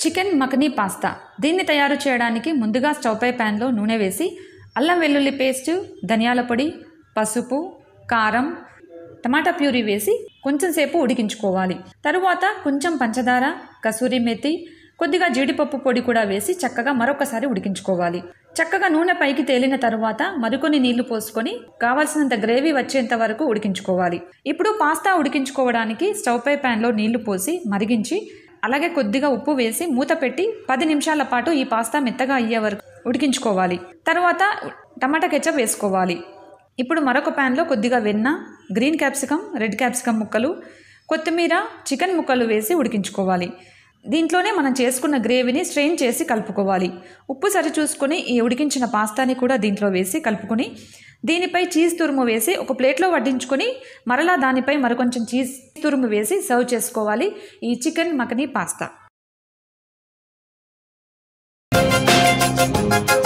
chicken మఖనీ pasta దీన్ని తయారు చేయడానికి ముందుగా స్టవ్పై ప్యాన్లో నూనె వేసి అల్లం వెల్లుల్లి పేస్ట్ ధనియాల పొడి పసుపు కారం టమాటా ప్యూరీ వేసి కొంచెం సేపు ఉడికించుకోవాలి తరువాత కొంచెం పంచదార కసూరి మెత్తి కొద్దిగా జీడిపప్పు పొడి కూడా వేసి చక్కగా మరొకసారి ఉడికించుకోవాలి చక్కగా నూనె పైకి తేలిన తరువాత మరికొన్ని నీళ్లు పోసుకొని కావాల్సినంత గ్రేవీ వచ్చేంత వరకు ఉడికించుకోవాలి ఇప్పుడు పాస్తా ఉడికించుకోవడానికి స్టవ్పై ప్యాన్లో నీళ్లు పోసి మరిగించి అలాగే కొద్దిగా ఉప్పు వేసి మూత పెట్టి పది నిమిషాల పాటు ఈ పాస్తా మెత్తగా అయ్యే వరకు ఉడికించుకోవాలి తర్వాత టమాటా కెచప్ వేసుకోవాలి ఇప్పుడు మరొక ప్యాన్లో కొద్దిగా వెన్న గ్రీన్ క్యాప్సికమ్ రెడ్ క్యాప్సికమ్ ముక్కలు కొత్తిమీర చికెన్ ముక్కలు వేసి ఉడికించుకోవాలి దీంట్లోనే మనం చేసుకున్న గ్రేవీని స్ట్రెయిన్ చేసి కలుపుకోవాలి ఉప్పు సరి చూసుకొని ఈ ఉడికించిన పాస్తాని కూడా దీంట్లో వేసి కలుపుకొని దీనిపై చీజ్ తురుము వేసి ఒక ప్లేట్లో వడ్డించుకొని మరలా దానిపై మరికొంచెం చీజ్ తురుము వేసి సర్వ్ చేసుకోవాలి ఈ చికెన్ మకనీ పాస్తా